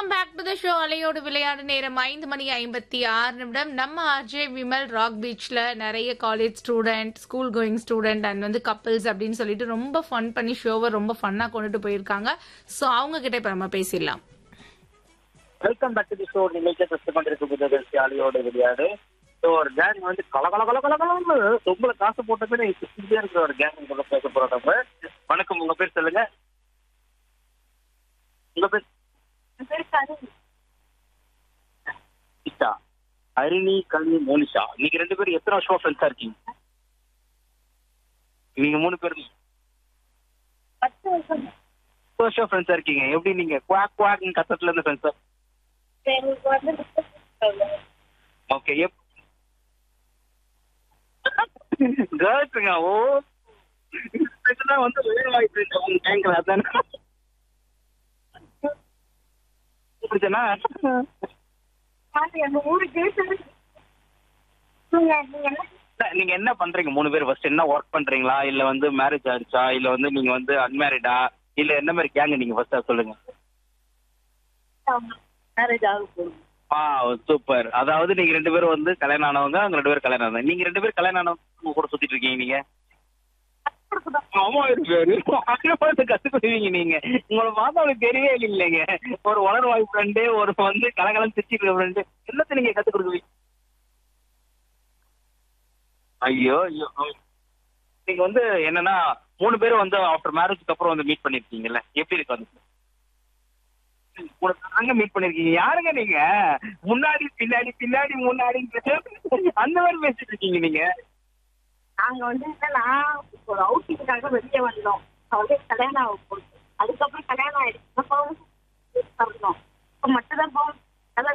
Welcome back to the show அலையோடு விளையாடு நேரம் ஐந்து மணி ஐம்பத்தி ஆறு நிமிடம் நம்ம ஆர்ஜே விமல் ராக் பீச்ல நிறைய college student school going student and வந்து கப்பிள்ஸ் அப்படின்னு சொல்லிட்டு ரொம்ப ஃபன் பண்ணி ஷோவை ரொம்ப ஃபன்னா கொண்டுட்டு போயிருக்காங்க ஸோ அவங்க கிட்ட இப்ப நம்ம பேசிடலாம் welcome back to the show நிகழ்ச்சியை டெஸ்ட் பண்ணிருக்கு புது அலியோட விளையாடு ஸோ ஒரு கேங் வந்து கல கல கல கல கலன்னு ரொம்ப காசு போட்டது நீங்க சுத்திட்டே இருக்கிற ஒரு கேங் கூட பேச போறோம் நம்ம வணக்கம் உங்க பேர் சொல்லுங்க உங்க பேர் இஷா அரிணி கல்வி மோனிஷா நீங்க ரெண்டு பேரும் எத்தனை வருஷமா ஃப்ரெண்ட்ஸா இருக்கீங்க நீங்க மூணு பேரும் பத்து வருஷம் பத்து வருஷம் ஃப்ரெண்ட்ஸா இருக்கீங்க எப்படி நீங்க குவாக் குவாக் கத்தத்துல இருந்து ஃப்ரெண்ட்ஸா எங்களுக்கு வந்து ஓகே எப் கேர்ள்ஸுங்க ஓ இதுதான் வந்து வேறு வாய்ப்பு உங்க கேங்கல அதானே புரிஞ்சனா அது எங்க ஊருக்கு நீங்க நீங்க என்ன நீங்க என்ன பண்றீங்க மூணு பேர் ஃபர்ஸ்ட் என்ன ஒர்க் பண்றீங்களா இல்ல வந்து மேரேஜ் ஆயிடுச்சா இல்ல வந்து நீங்க வந்து அன்மேரிடா இல்ல என்ன மாதிரி கேங்க நீங்க ஃபர்ஸ்ட் சொல்லுங்க மேரேஜ் ஆக போகுது ஆ சூப்பர் அதாவது நீங்க ரெண்டு பேரும் வந்து கல்யாணம் ஆனவங்க அவங்க ரெண்டு பேரும் கல்யாணம் ஆனவங்க நீங்க ரெண்டு பேரும் கல்யாணம் ஆனவங்க கூட சுத்திட்டு இருக்கீங்க நீங்க ஆமா இருக்கு கத்துக்குவீங்க நீங்க உங்களை பார்த்தா அவளுக்கு தெரியவே இல்லைங்க ஒரு வளர் வாய் ஃப்ரெண்டு ஒரு வந்து கலகலம் சிரிச்சிட்டு ஃப்ரெண்டு என்னத்தை நீங்க கத்து கொடுக்குவீங்க ஐயோ ஐயோ ம். நீங்க வந்து என்னன்னா மூணு பேரும் வந்து ஆஃப்டர் மேரேஜ்க்கு அப்புறம் வந்து மீட் பண்ணிருக்கீங்கல்ல எப்படி இருக்கு வந்து மூணு பேருங்க மீட் பண்ணிருக்கீங்க யாருங்க நீங்க முன்னாடி பின்னாடி பின்னாடி முன்னாடி அந்த மாதிரி பேசிட்டு இருக்கீங்க நீங்க நாங்க வந்து என்னன்னா ஒரு அவுட்டிங்காக வெளியே வந்தோம் அவளே கல்யாணம் ஆக போகுது அதுக்கப்புறம் கல்யாணம் ஆயிடுச்சு அப்போ வந்தோம் இப்போ மட்டும் தான் போகணும்